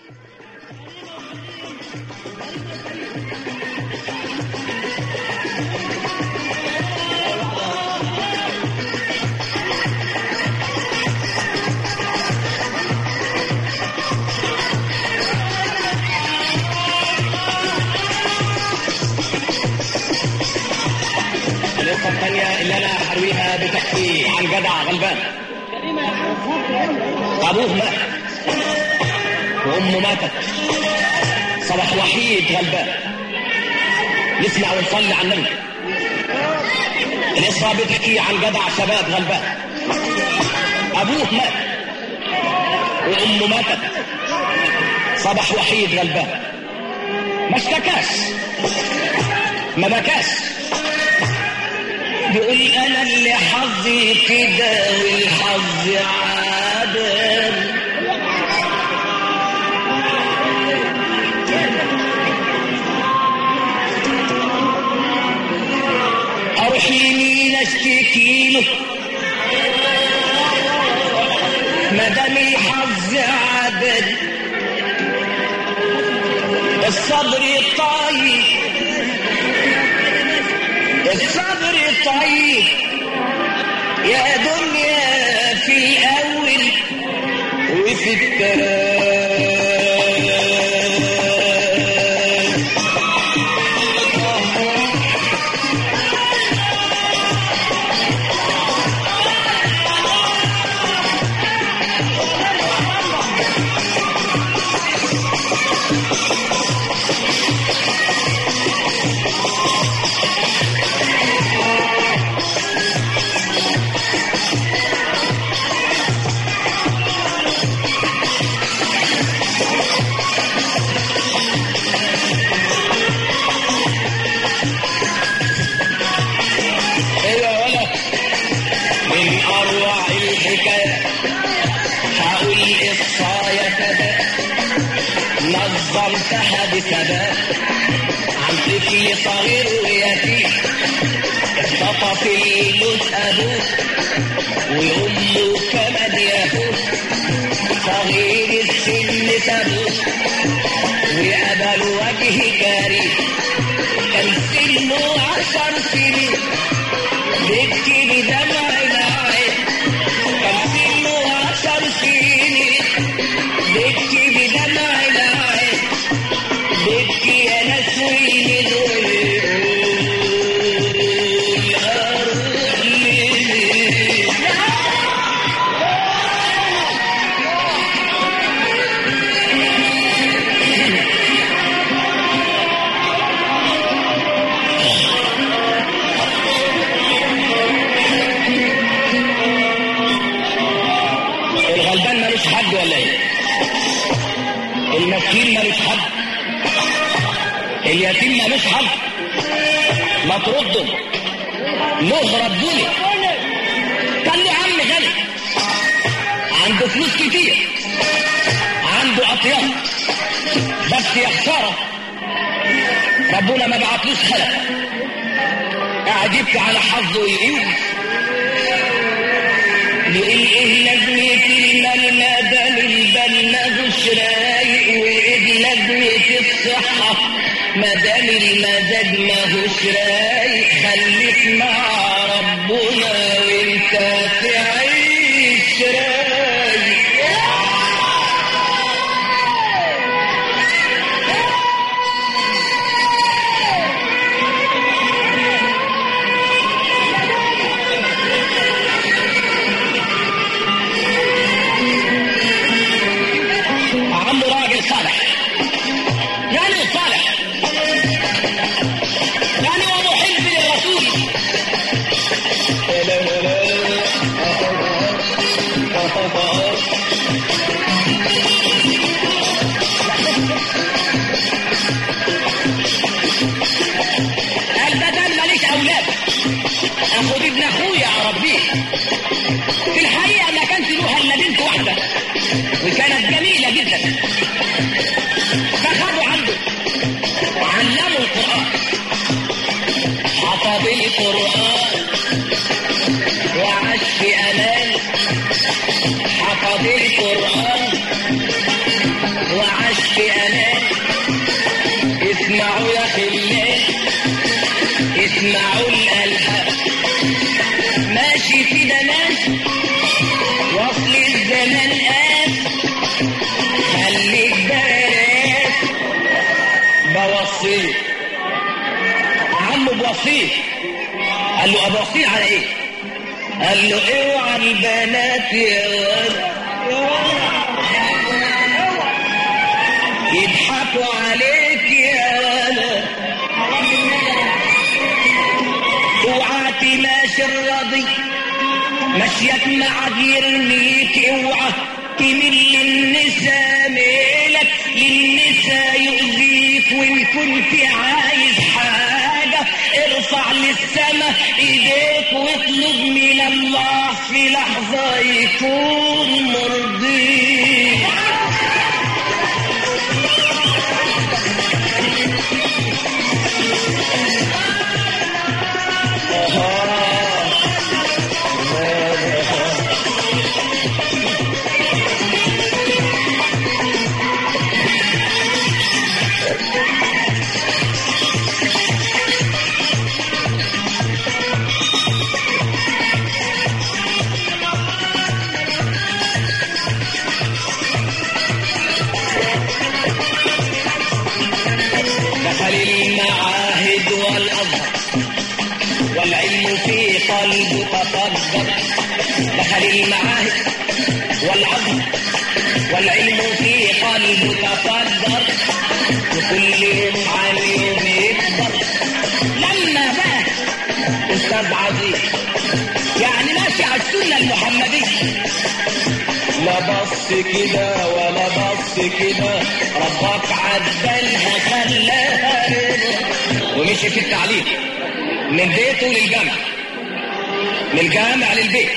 القصة الثانية اللي أنا هرويها بتحكي عن جدع غلبان أبوه مات وأمه ماتت صبح وحيد غلبان نسمع ونصلي على النبي القصة بتحكي عن جدع شباب غلبان أبوه مات وأمه ماتت صبح وحيد غلبان ما اشتكاش ما بكاش بيقول انا اللي حظي كده والحظ عادل اروح يمين اشتكي له ما دام الحظ عادل الصبر طيب الصبر طيب يا دنيا في الأول وفي التراب ايوه ولا من اروع الحكايات هقول قصايا كذا نظمتها بثبات عن طفل صغير ويتيم اختطف الموت ابوه وامه كمان يهوه صغير السن سابوه وقبل وجه كريم كان سنه عشر سنين بيبكي بدمع العين كان سنه عشر سنين بيبكي بدمع العين بيبكي يا ناس ويلي دول أروح لمين الغلبان ملوش حد ولا ايه المسكين ملوش حد اليتيم ملوش حد ما تردوا له ربوني كان له عم غني عنده فلوس كتير عنده اطياب بس يا خساره ربنا ما بعتلوش خلق قاعد يبكي على حظه ويقول يقول ايه لازمة المال ما دام البال ماهوش رايق وايه لازمة الصحة ما دام المزاج ماهوش رايق خليك مع ربنا وانت تعيش رايق عمه راجل صالح يعني صالح يعني هو محب للرسول قال بدل ماليش اولاد اخد ابن اخويا اربيه في الحقيقه ما كانش له الا بنت واحده وكانت جميله جدا فخدوا عنده وعلموا القران حفظ القران وعاش في امان حفظ القران وعاش حسين قال له ابو حسين على ايه قال له اوعى البنات يا ولد يضحكوا عليك يا ولد اوعى تماشي الرضي مشيك معك يرميك اوعى تمل النساء ميلك للنساء يؤذيك وان كنت عايز حاجة ارفع للسما ايديك واطلب من الله في لحظة يكون مرضيك دخل المعاهد والأزهر والعلم في قلبه تصدر دخل المعاهد والأزهر والعلم في قلبه تصدر وكل يوم عن يوم يكبر لما بقى أستاذ عظيم يعني ماشي على السنة المحمدية لا بص كده ولا بص كده ربك عدلها خلاها رضا ومشي في التعليم من بيته للجامع من الجامع للبيت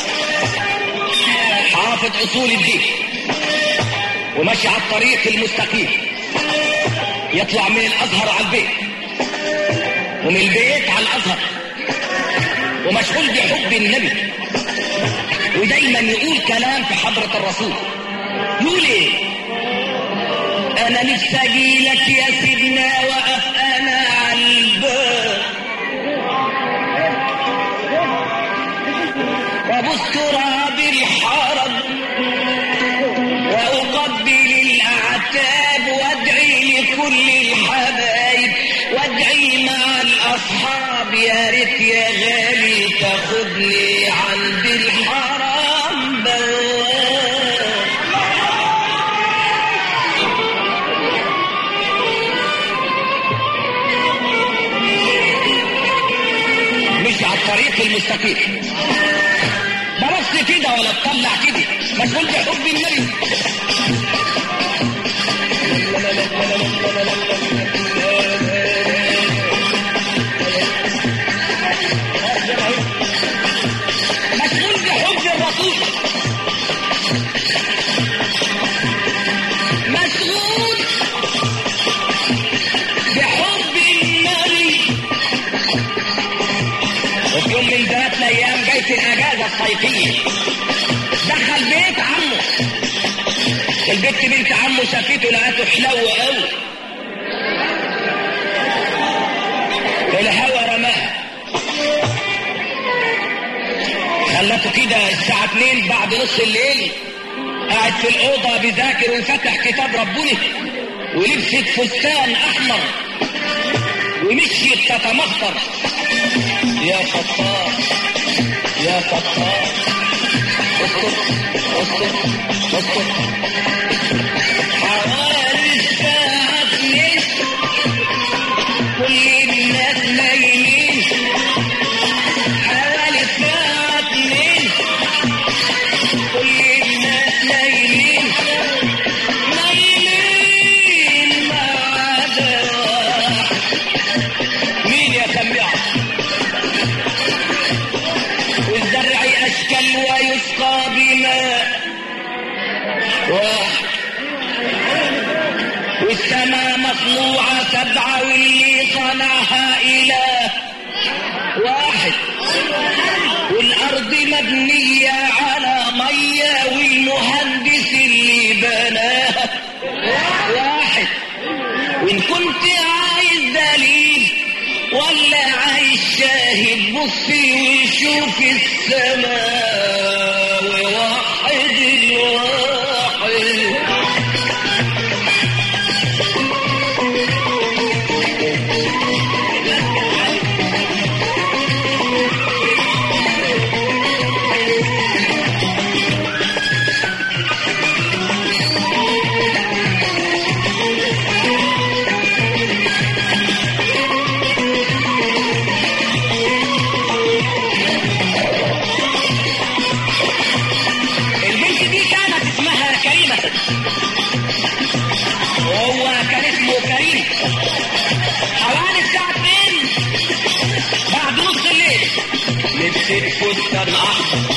حافظ اصول الدين وماشي على الطريق المستقيم يطلع من الازهر على البيت ومن البيت على الازهر ومشغول بحب النبي ودايما يقول كلام في حضرة الرسول يقول ايه انا نفسي اجيلك يا سيدنا واقف انا على الباب وابص تراب الحرم واقبل الاعتاب وادعي لكل الحبايب وادعي مع الاصحاب يا ريت يا غالي تاخدني عند الحرم بواب مش على الطريق المستقيم ببص كده ولا تطلع كده مشغول بحب النبي مشغول بحب الرسول مشغول بحب النبي وفي يوم من ذات الايام جاي في الاجازه الصيفيه دخل بيت عمه البت بنت عمه شافته لقته حلو قوي الهوى رماها خلته كده الساعة 2 بعد نص الليل قاعد في الأوضة بيذاكر وفتح كتاب ربنا ولبست فستان أحمر ومشيت تتمخطر يا ستار يا ستار اسكت اسكت اسكت حوالي الساعة 2 كل الناس نايمين حوالي الساعة 2 كل الناس نايمين نايمين ما عدا واحد. مين يا سميع والزرع أشكل ويسقى بماء واحد والسماء مصنوعة سبعة واللي صنعها إله واحد والأرض مبنية على مية والمهندس اللي بناها واحد وإن كنت عايز دليل ولا عايز شاهد بصي وشوف السماء ووحد الواحد ولبست فستان احمر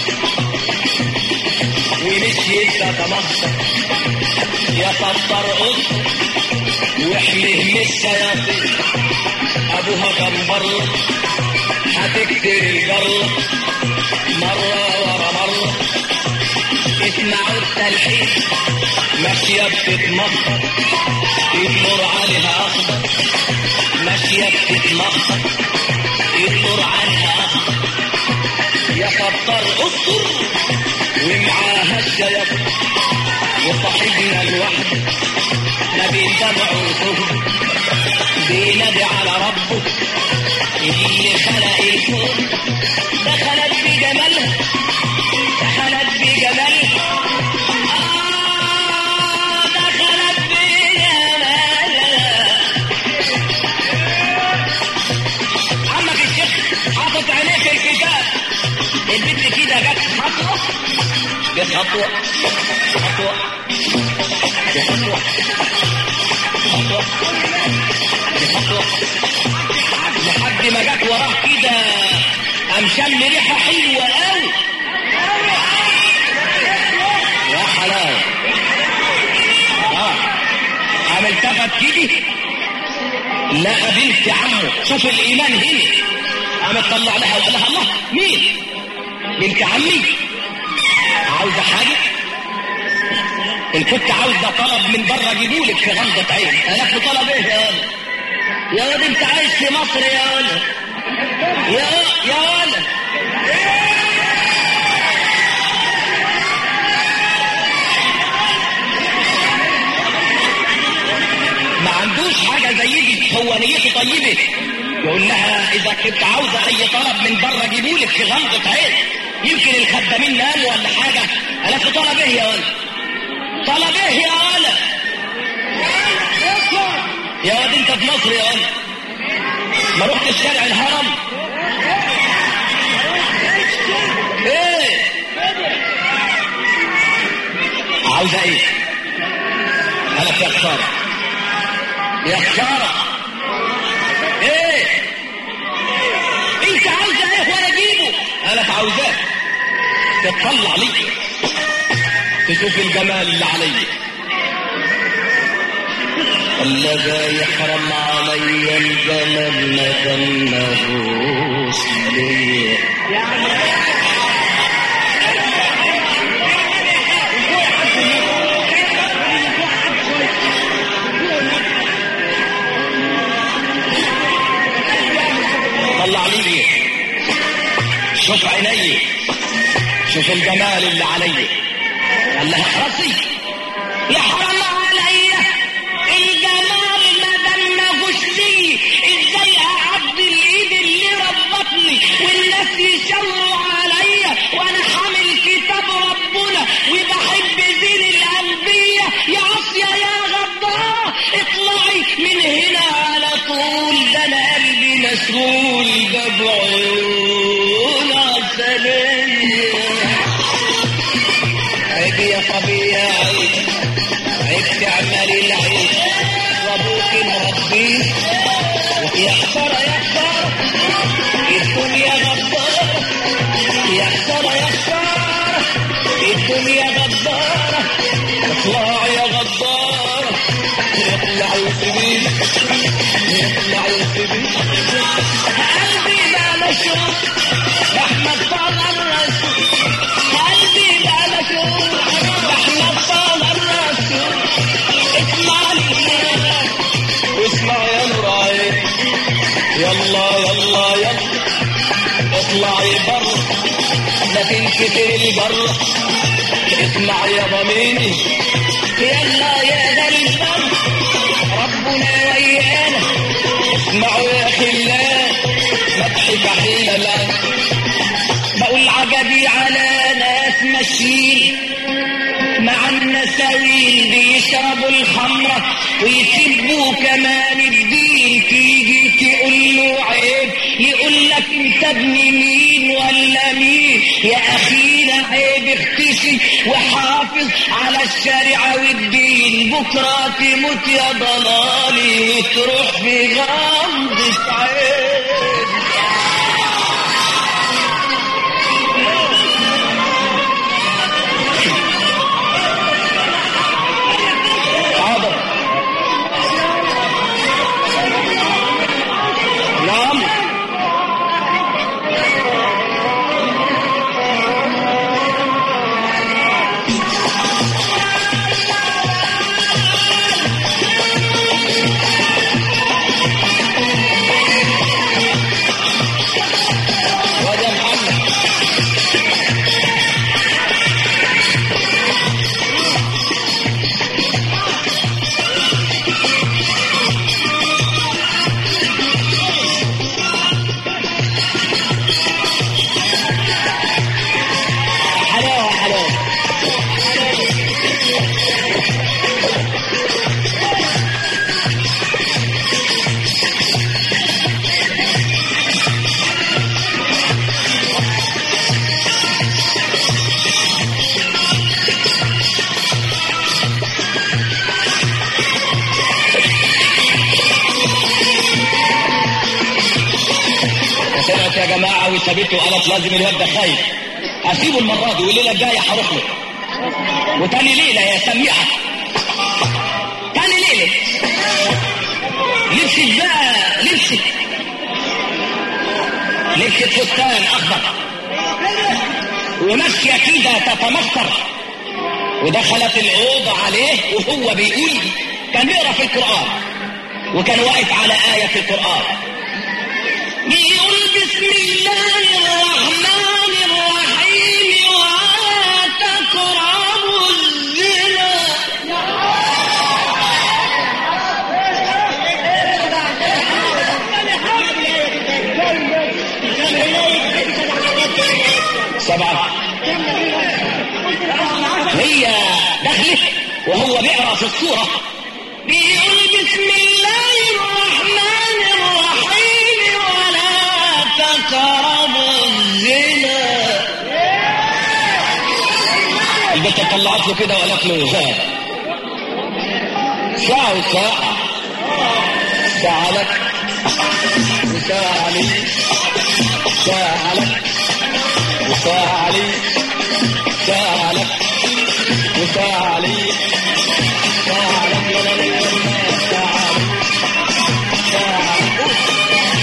ومشيت تتمخطر يا ستار قط واحميه من الشياطين ابوها كان بره هتكتر الجره مره ورا مره اسمعوا التلحين ماشيه بتتمخطر يدمر عليها اخضر ماشيه بتتمخطر يدمر عليها اخضر يا ستار قطر ومعاها الشياطين وصاحبنا الوحده ما بيندمع وصهد بينادي على ربه اللي خلق الكون دخلت بجمالها دخلت بجمالها آه دخلت بجمالها عمك الشيخ حاطط عينيه في الكتاب البنت كده جت خطوه بخطوه خطوه بخطوه خطوه بخطوه لحد ما جت وراه كده قام شم ريحه حلوه قوي يا حلاوه اه قام التفت كده لقى بنت عمه شوف الايمان هنا قام طلع لها وقال لها الله مين بنت عمي عاوزه حاجه ان كنت عاوزه طلب من بره جيبولك في غمضه عين قالت له طلب ايه يا ولد يا ولد انت عايش في مصر يا ولد يا يا ولد ما عندوش حاجه زي دي هو نيته طيبه يقول لها اذا كنت عاوزه اي طلب من بره جيبولك في غمضه عين يمكن الخدامين ناموا ولا حاجه قالت له طلب ايه يا ولد طلب ايه يا ولد يا ولد انت في مصر يا ولد ما رحت الشارع الهرم ايه عاوزه ايه قالت يا خساره يا خساره ايه انت عاوزه ايه وانا اجيبه قالت عاوزاه تطلع لي تشوف الجمال اللي عليا الذي يحرم علي الجمال ما دمهوش ليا طلع لي شوف عيني شوف الجمال اللي علي قال لها احرصي يا حرام عليا الجمال ما دمجوش لي ازاي اعدي الايد اللي ربطني والناس يشاوروا عليا وانا حامل كتاب ربنا وبحب دين الانبياء يا عصيا يا غدارة اطلعي من هنا على طول ده انا قلبي مسؤول ده بعيون عسلية عيب يا طبيعي عيب تعمل العيب وابوك مربيك يا خسارة يا خسارة الدنيا غدارة يا خسارة يا خسارة الدنيا غدارة اطلع يا غدارة اطلع وسيبيك اطلع وسيبيك قلبي ما مشوق احمد طال الرسول قلبي ما مشوق احمد طال الرسول اسمع لي واسمع يا نور عين يلا يلا يلا اطلعي بره لا تنكسر الجرة اسمع يا ضميري يلا يا ذا البر ربنا ويانا اسمعوا يا خلان مدحك حين لا بقول عجبي على ناس ماشيين مع النساوين بيشربوا الخمرة ويسبوا كمان الدين تيجي تقول له عيب يقول لك انت ابن مين ولا مين يا اخينا عيب اختشي وحافظ على الشريعة والدين بكرة تموت يا ضلالي وتروح في غمضة عين ضحكت وقالت لازم الواد ده خايف اسيبه المره دي والليله الجايه هروح له وتاني ليله يا سميعه تاني ليله لبست بقى لبست لبست فستان اخضر وماشيه كده تتمخر ودخلت الأوضة عليه وهو بيقول كان بيقرا في القرآن وكان واقف على آية في القرآن بيقول بسم الله الرحمن الرحيم ولا تقربوا الزنا سبعة هي دخلت وهو بيقرا في السورة بيقول بسم الله الرحمن الرحيم ولا تقربوا الزنا البنت طلعت له كده وقالت له ساعة ساعة وساعة ساعة لك وساعة عليك ساعة لك وساعة عليك ساعة لك وساعة عليك ساعة لك ولا لك ساعة عليك ساعة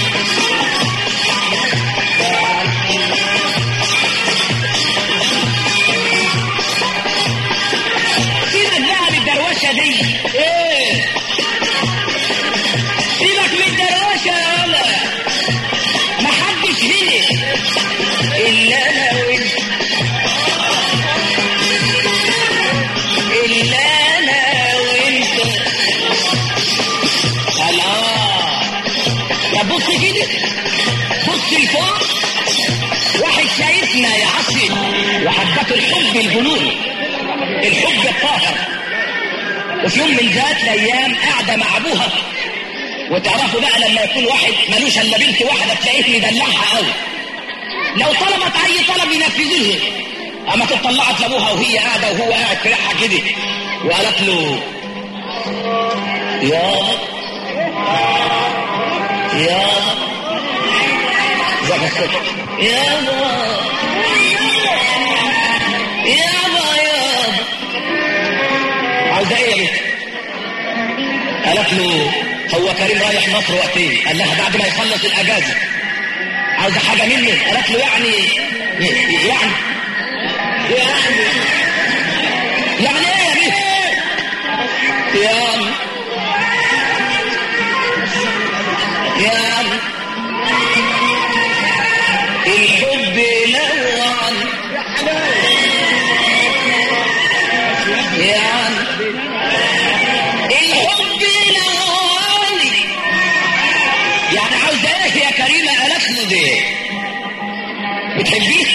سيبك بقى من الدروشة دي ايه سيبك من الدروشة يا ولا محدش هنا الا انا وانت الا انا وانت قال اه طب بص كده بص لفوق واحد شايفنا يا عصي وحبته الحب الجنوني الحب الطاهر وفي يوم من ذات الايام قاعده مع ابوها وتعرفوا بقى لما يكون واحد ملوش الا بنت واحده تلاقيه مدلعها قوي لو طلبت اي طلب ينفذوه اما طلعت لابوها وهي قاعده وهو قاعد في ريحها كده وقالت له يا يا زي الصبح يابا يابا يابا عاوزه ايه يا بنت قالت له هو كريم رايح مصر وقتين قال لها بعد ما يخلص الاجازه عاوزه حاجه مني قالت له يعني يعني يعني يعني ايه يا بنت يعني يعني الحب نوعا يعني الحب نوعا يعني عاوزه ايه يا كريمه قالت له دي بتحبيه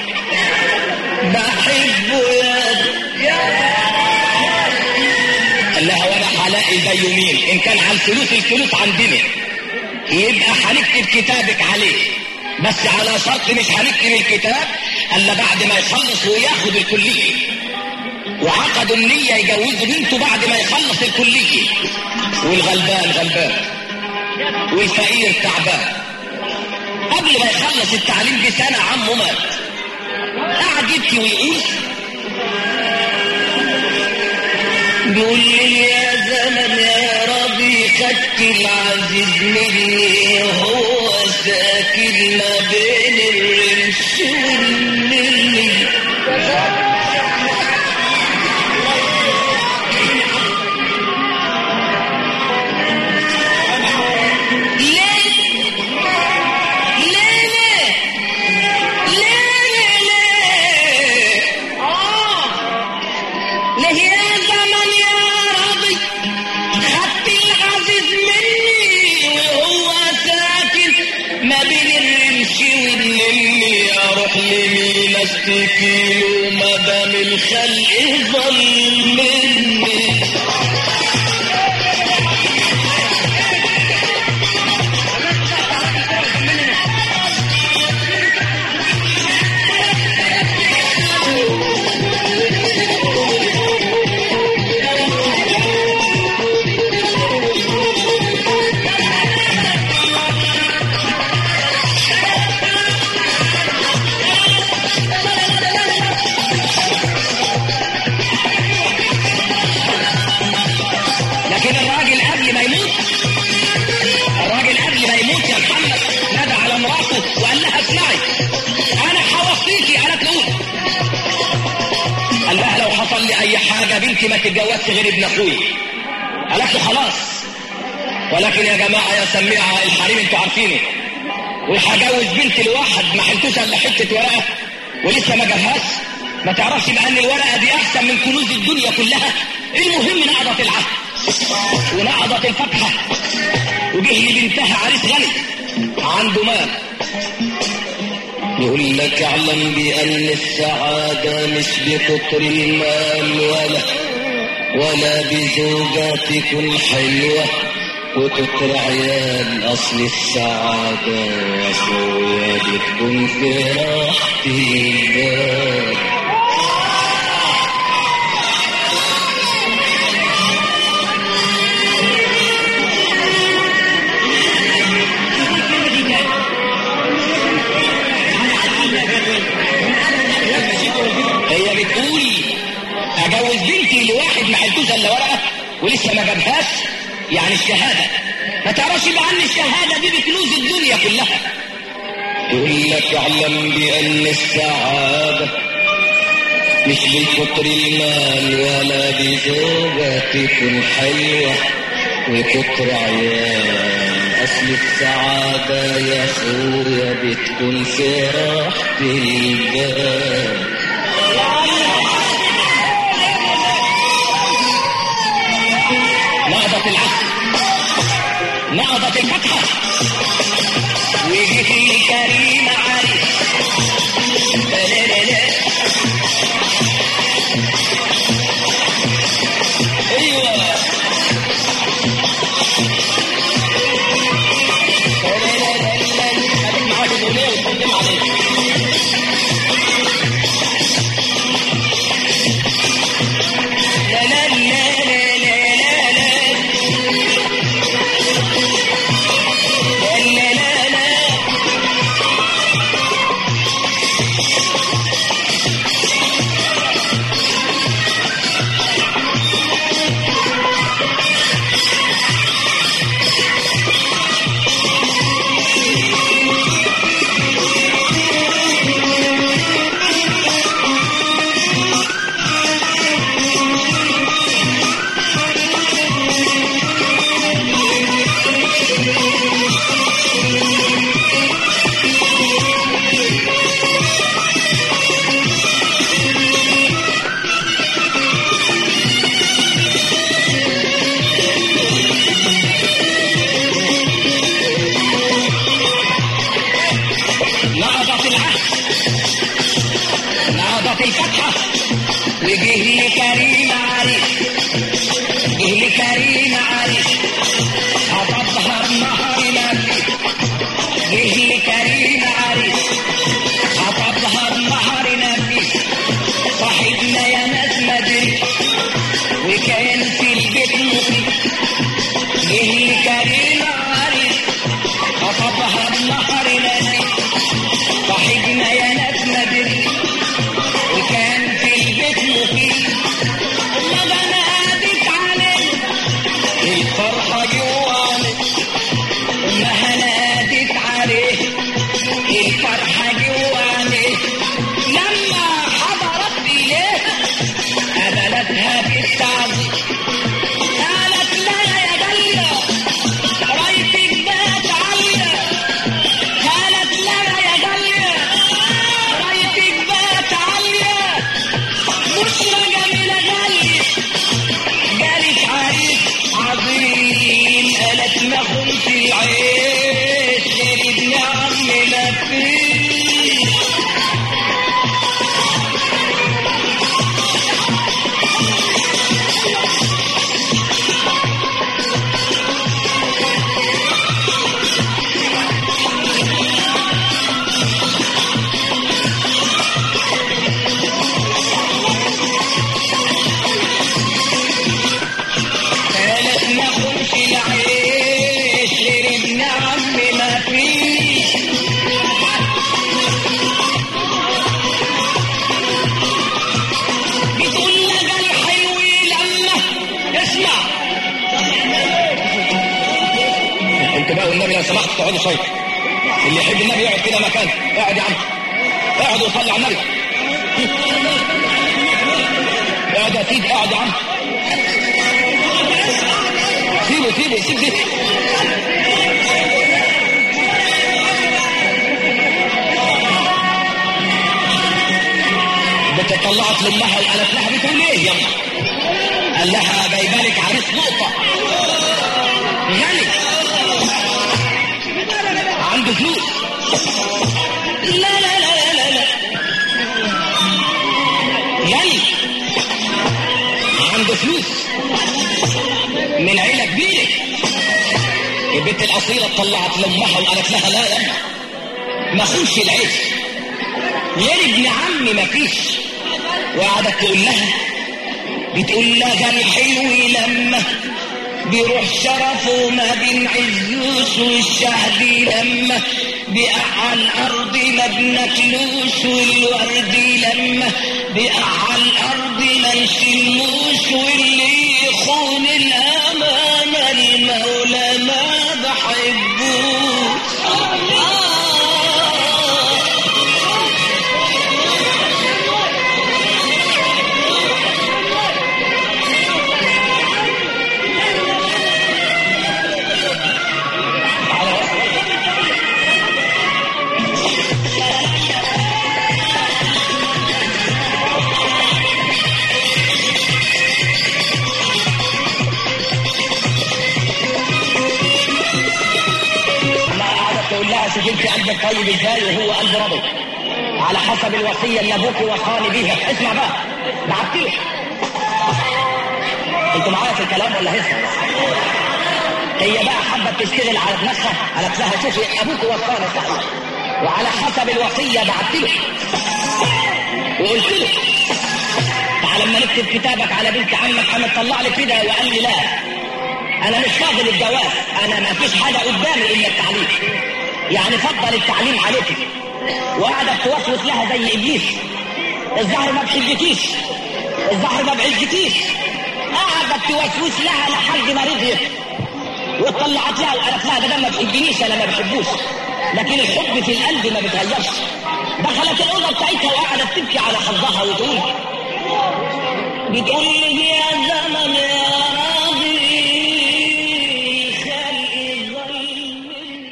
بحبه يا قال لها وانا هلاقي زيه مين ان كان على الفلوس الفلوس عندنا يبقى هنكتب كتابك عليه بس على شرط مش هنكتب الكتاب الا بعد ما يخلص وياخد الكليه وعقدوا النية يجوزوا بنته بعد ما يخلص الكلية والغلبان غلبان والفقير تعبان قبل ما يخلص التعليم بسنة عمه مات قعد يبكي ويقول بيقول لي يا زمن يا ربي خدت العزيز مني هو ساكن ما بين الرمش والنمي لمين اشتكي له ما دام الخلق ظل مني بقى بنتي ما تتجوزش غير ابن اخوي قالت له خلاص ولكن يا جماعه يا سميعه الحريم انتوا عارفينه وهجوز بنت الواحد ما حلتوش الا حته ورقه ولسه ما جابهاش ما تعرفش بقى ان الورقه دي احسن من كنوز الدنيا كلها المهم نقضت العهد ونقضت الفتحه وجه لبنتها عريس غني عنده مال يقول لك اعلم بان السعاده مش بكتر المال ولا ولا بزوجة تكون حلوة وكتر عيال أصل السعادة يا أخويا بتكون في راحة البال هي بتقول اجوز بنتي لواحد ما حلتوش الا ورقه ولسه ما جابهاش يعني الشهاده ما تعرفش بقى ان الشهاده دي بكنوز الدنيا كلها يقول لك اعلم بان السعاده مش بكتر المال ولا بزوجة تكون حلوة وكتر عيال أصل السعادة يا أخويا بتكون في راحة البال نقضت العهد نقضت الفتحة وجه الكريم علي لا لا لا لا ايوه لا لا لا لا لا خليك معاك الاغنيه وتقدم عليك لا لا لا لا لا لا لا لا لا لا نقضت العهد نقضت الفتحة وجه لي كريم عريس جه لي كريم عريس هتظهر نهر نبي جه لي كريم عريس هتظهر نهر نبي صاحبنا يا ناس مدري وكان في البيت مقيم جه لي كريم عريس هتظهر نهر نبي صاحبنا يا ناس مدري وكان في البيت مقيم ما بنادت عليه الفرحة جواني ما هنادت عليه الفرحة جواني لما حضرت إليه قبلتها بالتعظيم قالت لا يا جلة رايتك بات عالية قالت لا يا جلة رايتك بات عالية بشرى جميلة غالية جالك عريس عظيم قالت ما خنت العيش غير ابن عمنا فيه قالت ما خنت العيش غير ابن عمنا فيه بتقول لك الحلو لما اسمع انت بقى والنبي لو سمحت تقعدوا شويه اللي يحب النبي يقعد كده مكانه اقعد يا عم اقعد وصلي على النبي اقعد يا سيدي اقعد يا عم سيبه سيبه سيبه بتطلعت لامها وقالت لها بتقول ايه يلا قال لها جايبالك عريس نقطة غني عنده فلوس لا لا لا لا لا لا غني عنده فلوس من عيلة كبيرة البنت الأصيلة طلعت لأمها وقالت لها لا يا ما اخوش العيش غير ابن عمي ما فيش وقعدت تقول لها بتقول لها الحلو لما بيروح شرفه ما بين عزوش والشهد لما بيقع على الارض ما بناكلوش والورد لما بيقع على الارض ما نشموش واللي يخون الامانه المولى ما بحبوش آه ما قعدت تقول لها سجلت قلبك طيب ازاي وهو قلب رضي على حسب الوصيه اللي ابوك وصاني بيها اسمع بقى بعت له انتوا معايا في الكلام ولا هسه هي بقى حابه تشتغل على نفسها قالت لها شوفي ابوك وصاني صحيح وعلى حسب الوصيه بعت له وقلت له تعال لما نكتب كتابك على بنت عمك انا طلع لي كده وقال لي لا انا مش فاضل الجواز انا ما فيش حاجه قدامي الا التعليم يعني فضل التعليم عليك وقعدت توسوس لها زي ابليس الظهر ما بحبكيش الظهر ما بعزكيش قعدت توسوس لها لحد ما رضيت وطلعت لها وقالت لها ده ما بتحبنيش انا ما بحبوش لكن الحب في القلب ما بيتغيرش دخلت الاوضه بتاعتها وقعدت تبكي على حظها وتقول بتقول لي يا زمن يا راضي خلقي ظلمني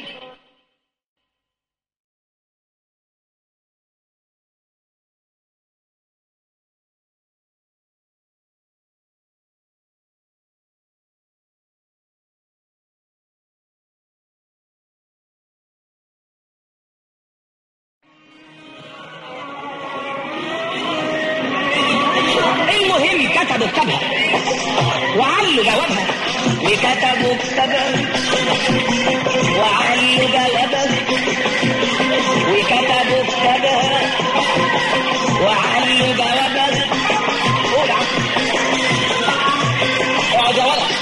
المهم كتبوا كتابها وعلوا جوابها وكتبوا كتابها وعلوا جوابها وكتبوا كتابها وعلوا جوابها قول يا عم. اقعد يا ولد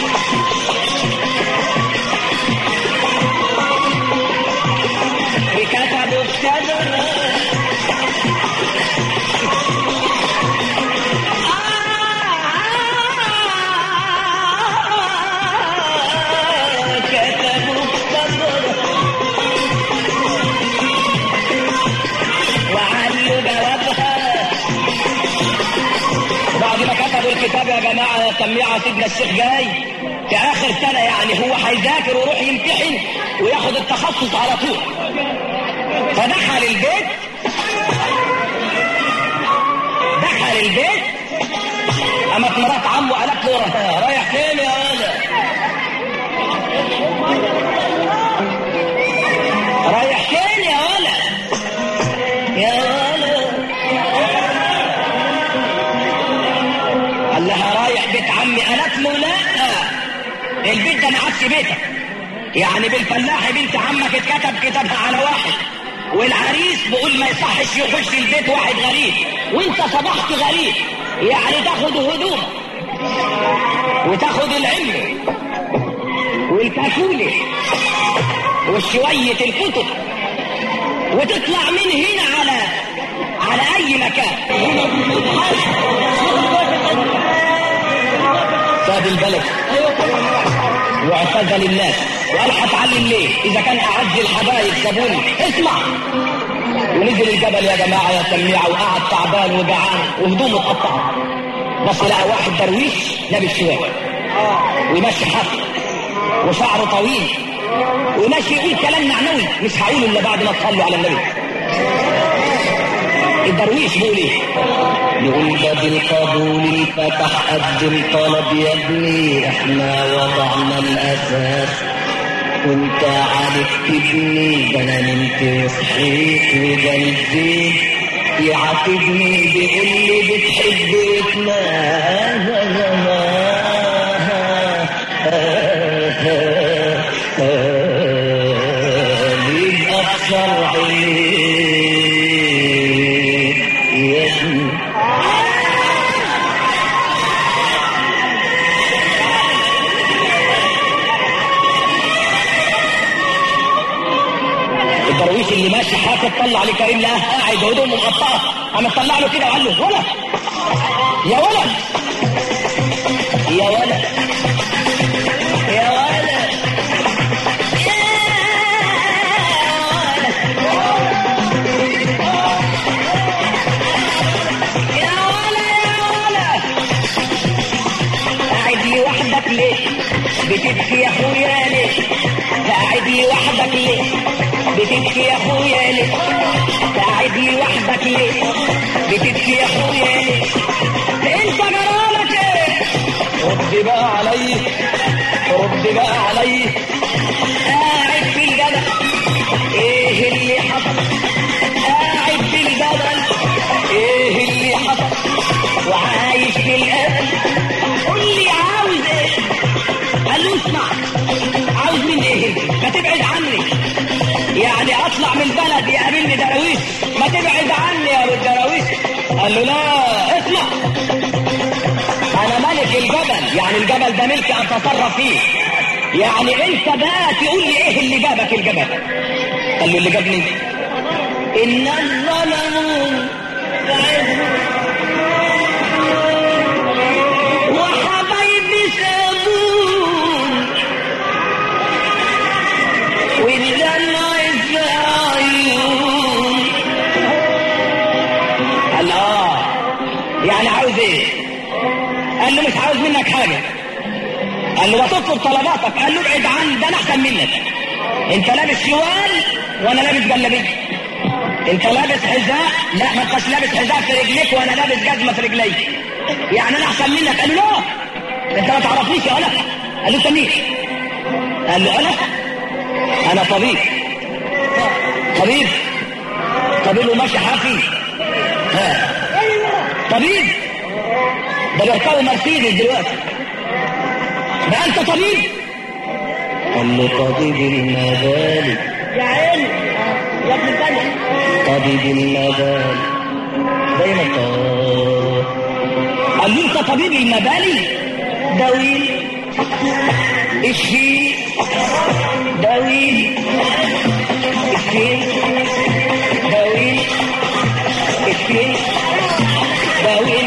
وكتبوا كتابها كتبوا كتابها وعلوا جوابها بعد ما كتبوا الكتاب يا جماعة يا سميعة سيدنا الشيخ جاي في آخر سنة يعني هو هيذاكر ويروح يمتحن وياخد التخصص على طول فدخل البيت دخل البيت قامت مرات عمه قالت له رايح فين يا ولد؟ رايح فين يا ولد؟ يا ولد قال لها رايح بيت عمي قالت له لا البيت ده ما عادش بيتك يعني بالفلاح بنت عمك اتكتب كتابها على واحد والعريس بيقول ما يصحش يخش البيت واحد غريب وانت صبحت غريب يعني تاخد هدوم وتاخد العلم والكاكولة وشوية الكتب وتطلع من هنا على على اي مكان ساب البلد واعتزل الناس وقال هتعلم ليه اذا كان اعز الحبايب سابوني اسمع ونزل الجبل يا جماعه يا سميعه وقعد تعبان وجعان وهدومه اتقطعت بس لقى واحد درويش لابس شوال وماشي حفل وشعره طويل وماشي يقول كلام معنوي مش هقوله الا بعد ما تصلوا على النبي الدرويش بيقول ايه يقول باب القبول انفتح قدم طلب يا ابني احنا وضعنا الاساس وانت عارف تبني ده انا نمت وصحيت وجالي الزين يعاتبني بيقول لي بتحب اتنا يبقى بشرع يا ابني الدرويش اللي ماشي حاطط طلع عليه كريم لقاه قاعد هدومه مقطعه قام طلع له كده وقال له ولد يا ولد يا ولد يا ولد يا ولد يا ولد قاعد لوحدك ليه بتبكي يا اخويا ليه قاعد لوحدك ليه بتبكي يا اخويا ليه قاعد لوحدك ليه بتبكي يا اخويا ليه انت جرالك ايه رد بقى علي رد بقى علي قاعد في الجبل ايه اللي حصل قاعد في الجبل ايه اللي حصل وعايش في الامل قول لي عاوز ايه قال له اسمع عاوز مني ايه ما تبعد عني يعني اطلع من البلد يقابلني دراويش ما تبعد عني يا ابو الدراويش قال له لا اسمع انا ملك الجبل يعني الجبل ده ملكي اتصرف فيه يعني انت بقى تقول لي ايه اللي جابك الجبل قال له اللي جابني ان الظلموا وحبايبي سابون والدمع في عيون قال اه يعني عاوز ايه قال له مش عاوز منك حاجه قال له ما تطلب طلباتك قال له ابعد عني ده انا احسن منك انت لابس شوال وانا لابس جلابيه انت لابس حذاء لا ما انتش لابس حذاء في رجليك وانا لابس جزمه في رجلي يعني انا احسن منك قال له لا انت ما تعرفنيش يا ولد قال له انت مين قال له انا انا طبيب طبيب طبيب وماشي حافي ها طبيب ده بيركبوا مرسيدس دلوقتي بقى انت طبيب قال له طبيب المبالي يا عيني يا ابن البلد طبيب المبالي زي ما انت قال له انت طبيب المبالي داوي اشفي داوي اشفي داوي اشفي داوي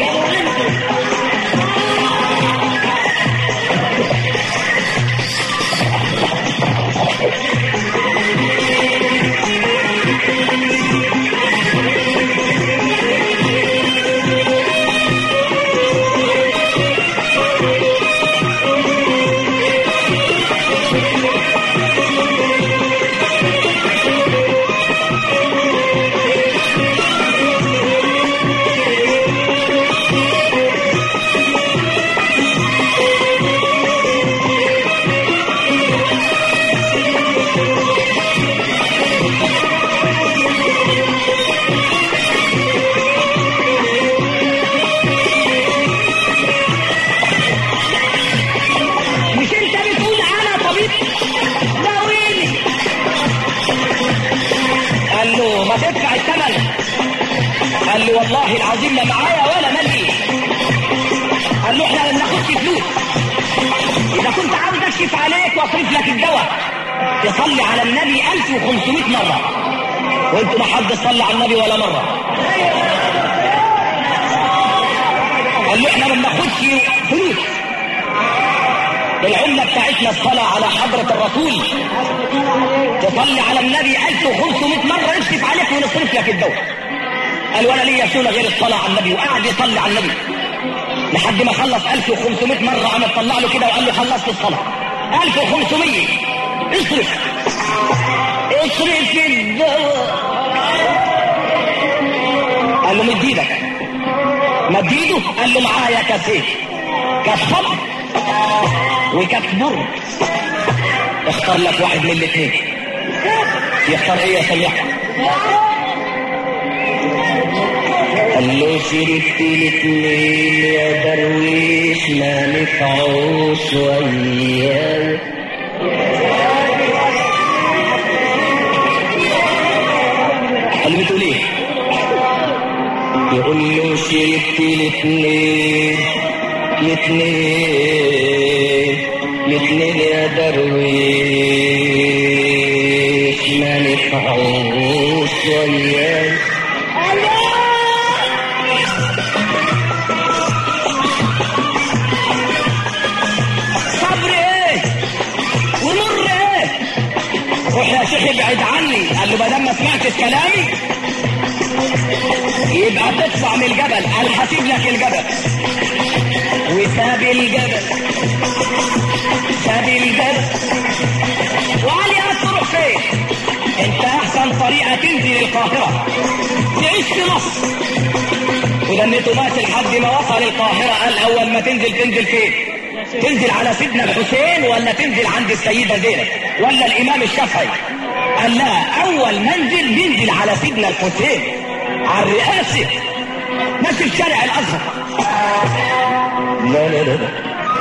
مش انت بتقول انا طبيب داويني قال له ما تدفع الثمن قال له والله العظيم ما معايا ولا ملي قال له احنا ما بناخدش فلوس اذا كنت عاوز اكشف عليك واصرف لك الدواء تصلي على النبي 1500 مره وانتوا ما حد صلى على النبي ولا مره قال له احنا ما بناخدش فلوس العملة بتاعتنا الصلاة على حضرة الرسول تصلي على النبي 1500 مرة نكشف عليك ونصرف لك الدواء قال ولا ليا شغل غير الصلاة على النبي وقعد يصلي على النبي لحد ما خلص 1500 مرة قام طلع له كده وقال له خلصت الصلاة 1500 اصرف اصرف الدواء قال له مد ايدك مد ايده قال له معايا كاسين كاس خمر وكاس بر اختار لك واحد من الاثنين يختار ايه يا سميع قال له شربت الاتنين يا درويش ما نفعوش وياي قال له بتقول ايه يقول له شربت الاتنين الاتنين الاتنين يا درويش ما نفعوش وياي صبر ايه ومر ايه روح يا شيخ ابعد عني قال له ما دام ما سمعتش كلامي يبقى تطلع من الجبل قال هسيب لك الجبل وساب الجبل ساب الجبل وقال يا تروح فين انت احسن طريقه تنزل القاهره تعيش في مصر ودنيته ماشي لحد ما وصل القاهره قال اول ما تنزل تنزل فين تنزل على سيدنا الحسين ولا تنزل عند السيدة زينب ولا الإمام الشافعي قال لا أول منزل ننزل على سيدنا الحسين على الرئاسة ماشي في شارع الأزهر لا لا لا لا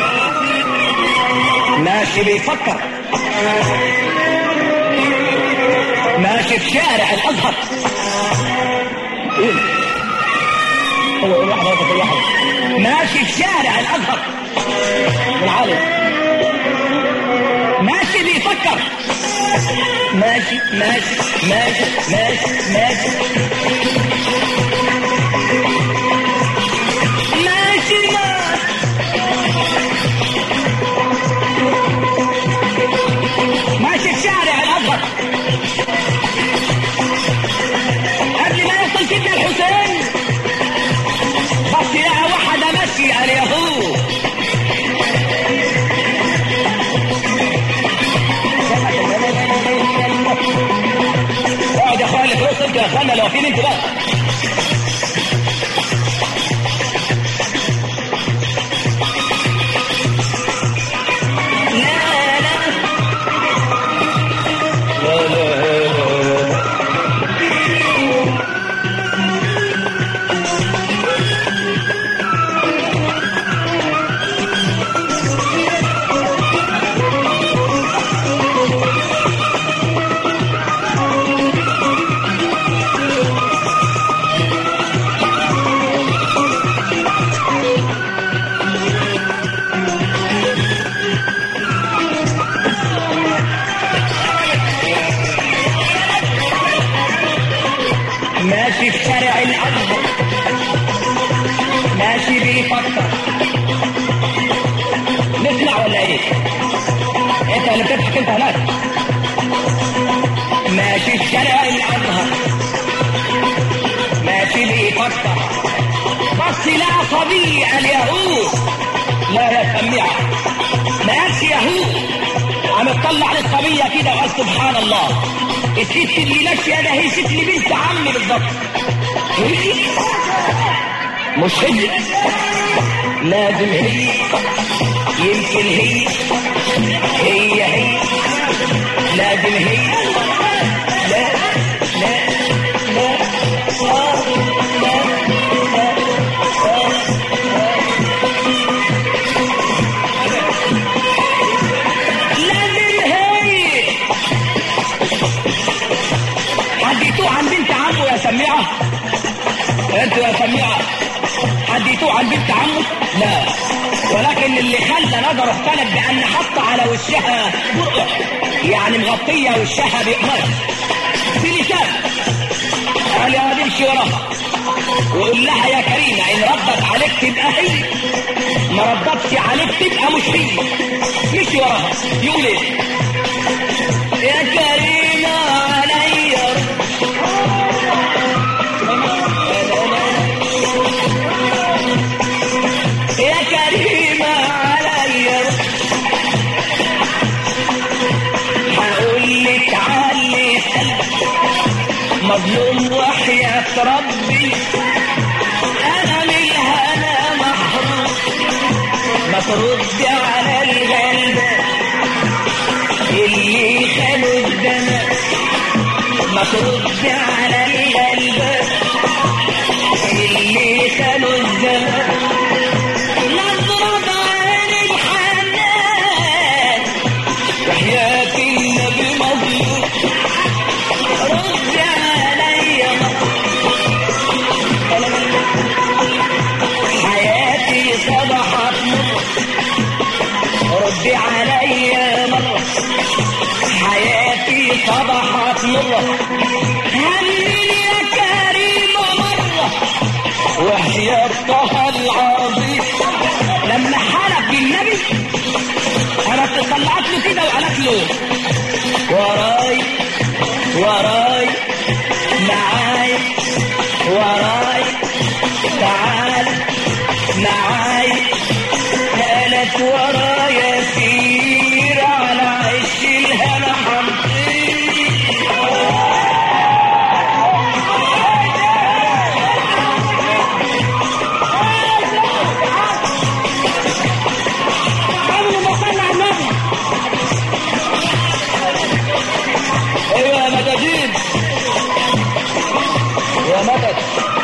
ماشي بيفكر ماشي في شارع الأزهر هو يقول واحد هو واحد ماشي في شارع الأزهر العالم ماشي بيفكر ماشي ماشي ماشي ماشي ماشي ماشي ماشي ماشي في شارع الأزهر قبل ما يوصل سيدنا الحسين بس لقى واحدة ماشية اليهود اقعد يا اخوان اللي فوق صرت يا اخوانا لو واقفين انتوا بقى لا لا ماشي في شارع الأزهر ماشي بيفكر نسمع ولا ايه؟ انت اللي بتضحك انت هناك ماشي في شارع الأزهر ماشي بيفكر بس لا صبي اليهود لا يا سميعة ما قالش يهود عم تطلع للصبية كده وقال سبحان الله الست اللي ماشية ده هي ست اللي بنت عمي بالظبط هي مش هي لازم هي يمكن هي هي هي لازم هي لا لا لا آه، لا لا آه، لازم هي حديتوه عن بنت عمه يا سميعة انتوا يا سميعة حديتوه عن بنت عمه لا ولكن اللي خلى نظره اختلف بان حط على وشها برقع يعني مغطية وشها بقماش في لسان قال يا دي امشي وراها وقول لها يا كريمة ان ردت عليك تبقى هي ما ردتش عليك تبقى مش هي مشي وراها يقول ايه يا كريمة عليا مظلوم وحياة ربي انا من الهنا محروم ما ترد على الغلبة اللي خلوا الدماء ما ترد على الغلبة اللي خلوا الدماء نظرة عين الحنان وحياة النبي مظلوم رد عليا حياتي صبحت مرة رد عليا مرة حياتي صبحت مرة هلل يا كريم مرة وحياة طه العظيم لما حلف بالنبي انا طلعت له كده وقالت له وراي وراي معاي وراي تعال معاي قالت ورايا سير على عش الهنا حمطير ايوه يا مدادين يا مدد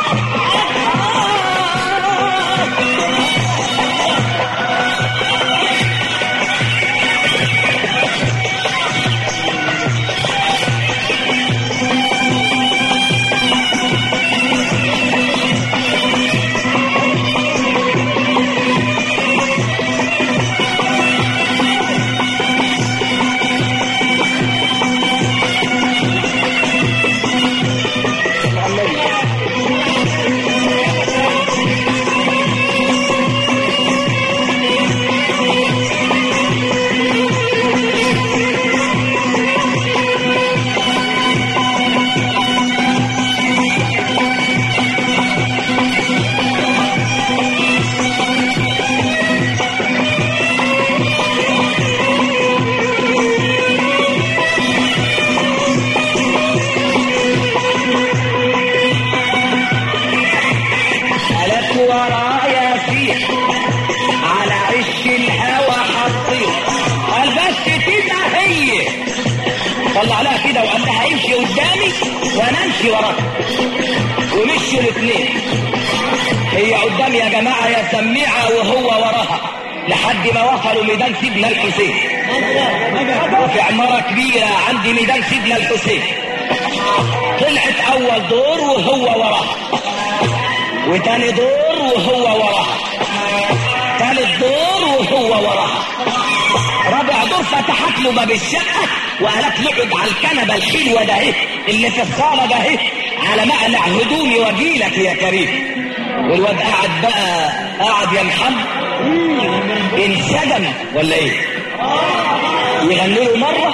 قالت ورايا فيه على عش الهوى حطيه قال بس كده هي طلع لها كده وقال لها امشي قدامي وانا امشي وراك ومشوا الاثنين هي قدام يا جماعه يا سميعه وهو وراها لحد ما وصلوا ميدان سيدنا الحسين وفي عماره كبيره عند ميدان سيدنا الحسين طلعت اول دور وهو وراها وتاني دور وهو وراها تالت دور وهو وراها رابع دور فتحت له باب الشقة وقالت له اقعد على الكنبة الحلوة ده اهي اللي في الصالة ده اهي على مقلع هدومي واجيلك يا كريم والواد قاعد بقى قاعد يا محمد انسجم ولا ايه يغني له مرة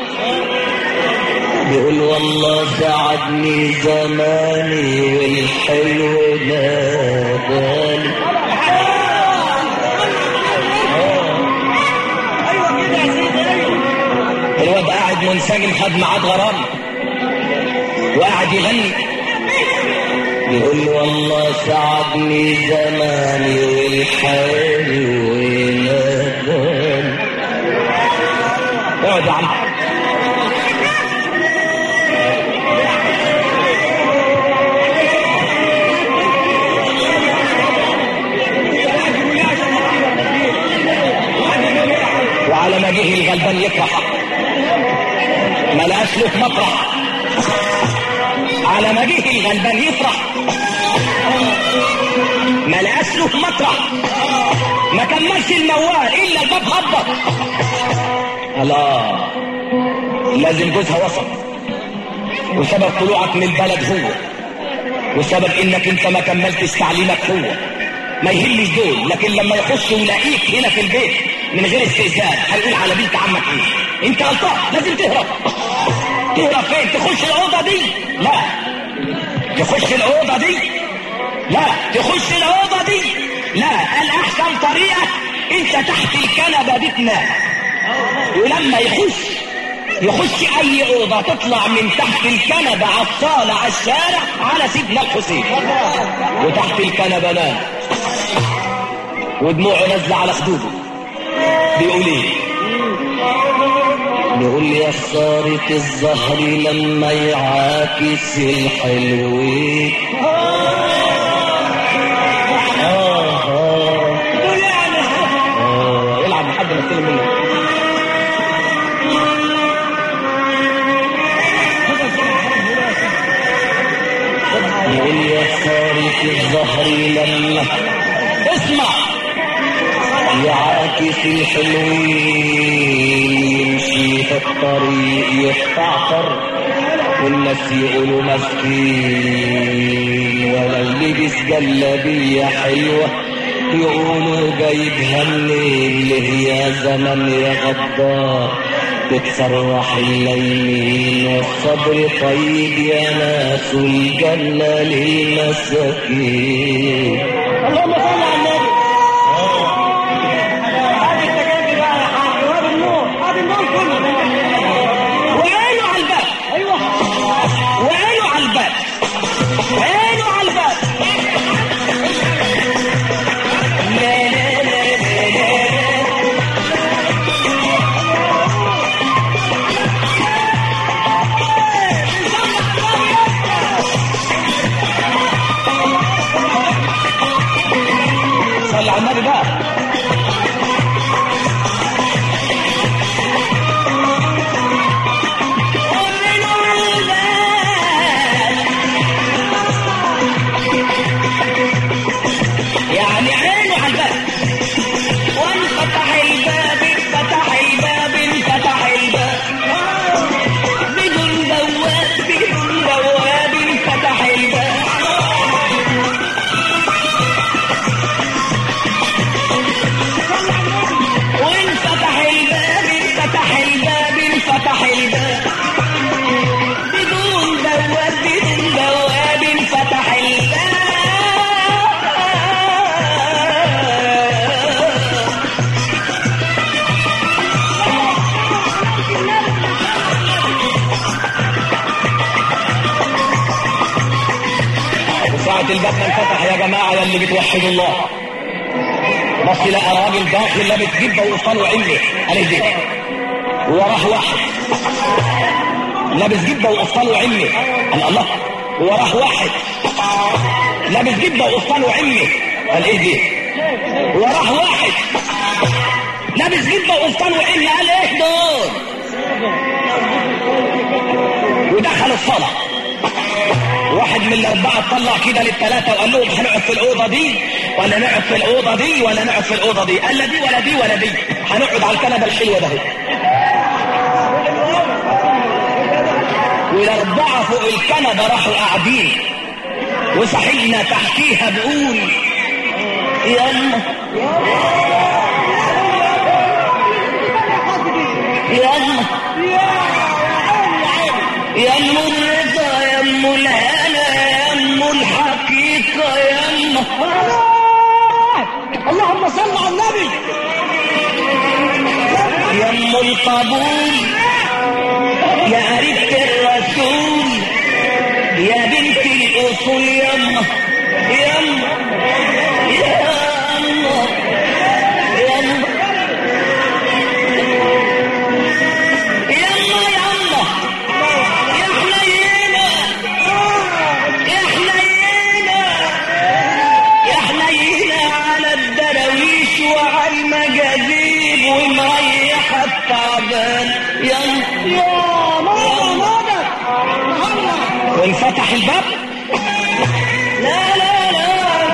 بيقول والله ساعدني زماني والحلو ناداني الواد قاعد منسجم خد ميعاد غرام وقاعد يغني بيقول والله ساعدني زماني والحلو ناداني اقعد يا عم وعلى ما جه الغلبان يفرح ما لقاش له مطرح على ما جه الغلبان يفرح ما لقاش له مطرح ما كملش الموال الا الباب هبط الله لازم جوزها وصل وسبب طلوعك من البلد هو وسبب انك انت ما كملتش تعليمك هو ما يهمش دول لكن لما يخش ويلاقيك هنا في البيت من غير استئذان هيقول على بنت عمك ايه انت غلطان لازم تهرب تهرب فين تخش الاوضه دي لا تخش الاوضه دي لا تخش الاوضه دي لا الاحسن طريقه انت تحت الكنبه دي تنام ولما يخش يخش اي اوضه تطلع من تحت الكنبه على الصاله على الشارع على سيدنا الحسين وتحت الكنبه نام ودموعه نازله على خدوده بيقول ايه بيقول يا خسارة الزهر لما يعاكس الحلوين آه آه آه، يلعب لحد ما استلم منه بيقول يا خسارة الزهر لما اسمع يعاكس الحلوين يمشي في الطريق يستعطر والناس يقولوا مسكين ولو لبس جلابية حلوة يقولوا جايبها منين ليه يا زمن يا غدار تتسرح الليمين والصبر طيب يا ناس والجنة للمساكين اللهم صل على النبي هذه التجارب بقى يا حاج وهذا النور هذا النور كله وعينه على الباب ايوه وعينه على الباب عينه على الباب لا لا لا لا لا صلي على النبي بقى يعني عينه على الباب وانفتح الباب انفتح الباب انفتح الباب بدون بواب بدون بواب انفتح الباب وانفتح الباب انفتح الباب انفتح الباب بدون بواب بدون بواب انفتح الباب وساعة الباب ما انفتح يا جماعة يا اللي بتوحدوا الله بص لقى راجل داخل لابس جبه وقفطان وعلي قال ايه ده ووراه واحد لابس جبه وقفطان وعلي قال الله ووراه واحد لابس جبه وقفطان وعلي قال ايه دي وراه واحد لابس جبه وقفطان وعلي قال ايه دول ودخل الصلاه واحد من الاربعه طلع كده للثلاثه وقال لهم هنقعد في الاوضه دي ولا نقعد في الاوضه دي ولا نقعد في الاوضه دي قال لا دي ولا دي ولا دي هنقعد على الكنبه الحلوه ده والاربعه فوق الكنبه راحوا قاعدين وصاحبنا تحتيها بيقول يلا يلا يا ام الرضا يا ام الهنا يا ام الحقيقه يا ام اللهم صل على النبي يا ام القبول يا قريبة الرسول يا بنت الاصول يا ام يا ام يا ام يا ام يا ام يا ام يا حنينه يا حنينه يا حنينه على الدراويش وعلى المجاذيب ومريحه التعبان يا يا ماما ماما الله وانفتح الباب لا لا لا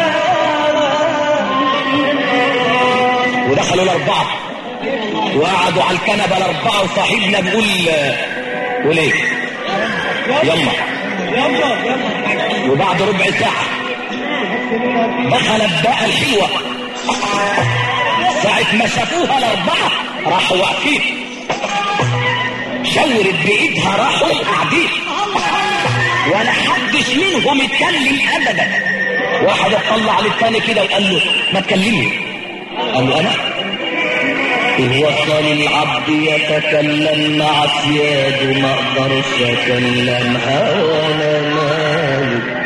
ودخلوا الأربعة وقعدوا على الكنبة الأربعة وصاحبنا بيقول بيقول إيه؟ يلا يلا يلا وبعد ربع ساعة دخلت بقى الحلوة ساعة ما شافوها الأربعة راحوا واقفين شاورت بإيدها راحوا قاعدين ولا حدش منهم اتكلم أبدا واحد اطلع للتاني كده وقال له ما تكلمني قال له أنا وصل العبد يتكلم مع سياده ما اقدرش اتكلم انا مالك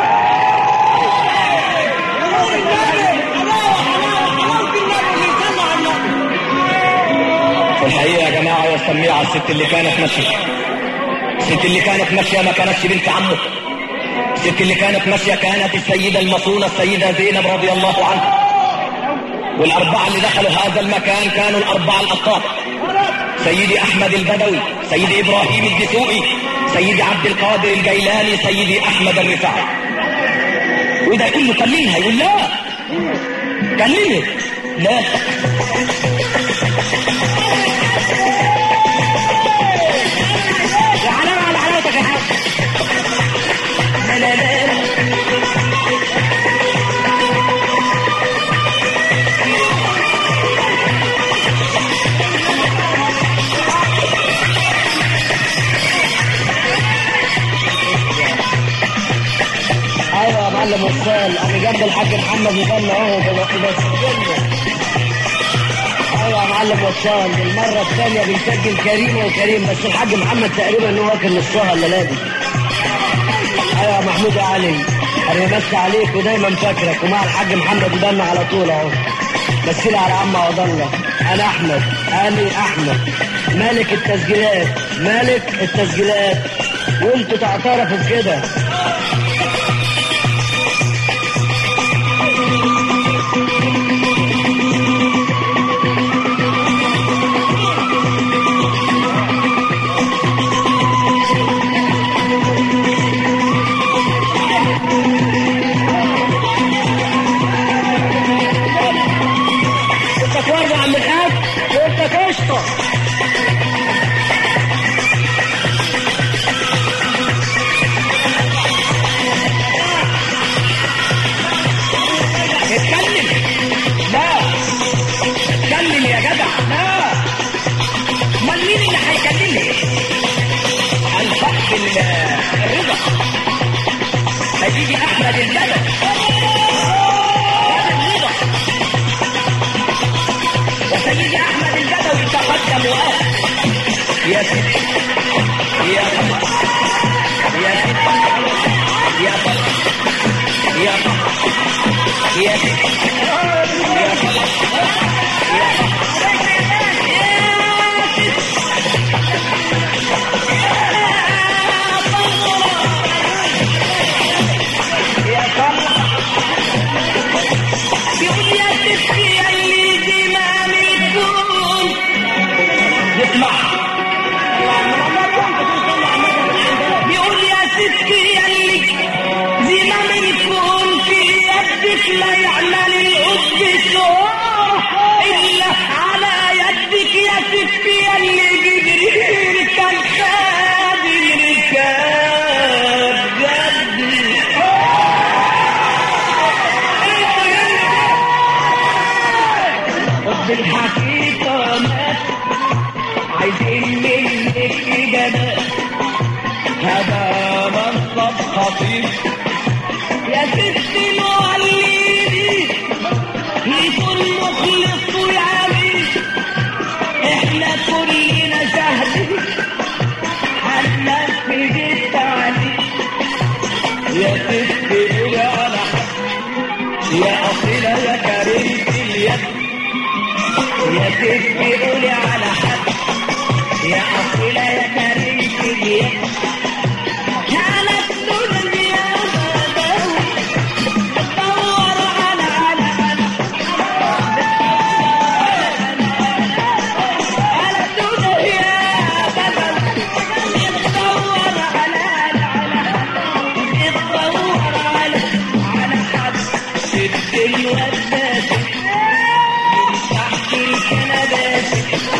في الحقيقة يا جماعة يا سميعة الست اللي كانت ماشية الست اللي كانت ماشية ما كانتش بنت عمه الست اللي كانت ماشية كانت السيدة المصونة السيدة زينب رضي الله عنها والأربعة اللي دخلوا هذا المكان كانوا الأربعة الأبطال سيدي أحمد البدوي سيدي إبراهيم الدسوقي سيدي عبد القادر الجيلاني سيدي أحمد الرفاعي وده يقول له كلمها يقول لا كلمه لا يا حلاوة على حلاوتك يا حاج لا لا لا ايوه يا معلم وصال انا جنب الحاج محمد مغنى اهو دلوقتي بس ايوه يا معلم وصال المره الثانيه بنسجل كريم وكريم بس الحاج محمد تقريبا هو واكل نصها الليله دي ايوه يا محمود يا علي انا بمسي عليك ودايما فاكرك ومع الحاج محمد مغنى على طول اهو بس على عم عبد الله انا احمد علي احمد ملك التسجيلات ملك التسجيلات وانتوا تعترفوا بكده انت ورد يا عم الحاج وانت قشطه اتكلم لا اتكلم يا جدع لا امال مين اللي هيكلمني الفحم الرضا سيدي احمد البلد الرضا وسيدي احمد البدوي تقدم وقال يا سيدي يا سيدي يا سيدي يا سيدي يا سيدي يا سيدي يقول يا ستي يا اللي زمام الكون اسمع بيقول يا ستي يا اللي زمام الكون في يدك لا يعمل الحب سوء الا على يدك يا ستي يا اللي جبريل كان خادم ركاب جدي حب الحقيقة مات عايزين منك إجابات هذا منصب خطير يا ستي معلمي يكون مخلص ويعمل احنا كلنا شهد هننفذ التعليم يا ست قولي على حد يا أصيلة يا كريمة اليد يا ستي قولي على حد يا أصيلة يا كريمة اليد كانت دنيا بدوي تدور على على على الدنيا بدوي تدور على على على تدور على على حد ست الودات تحت الكنبات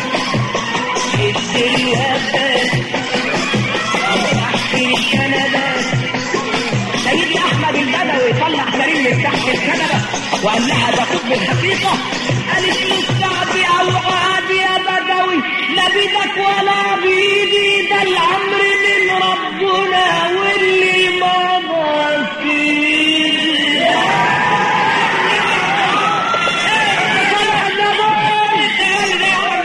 ست الودات تحت الكنبات سيدي احمد البدوي طلع كريم من تحت الكنبه وقال لها ده قطب الحقيقه قالت له السعد اوعاد يا بدوي لا بيدك ولا بيدي ده الامر من ربنا واللي مضى فيه طلع النبي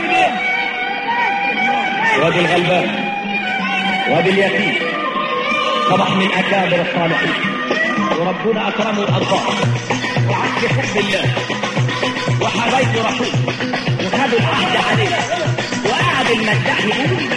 بالغلبان وباليتيم صبح من اكابر الصالحين وربنا اكرمه واطاعه وعك حب الله وحبايبه رسول وخدوا العهد عليه وقعد المداح يقول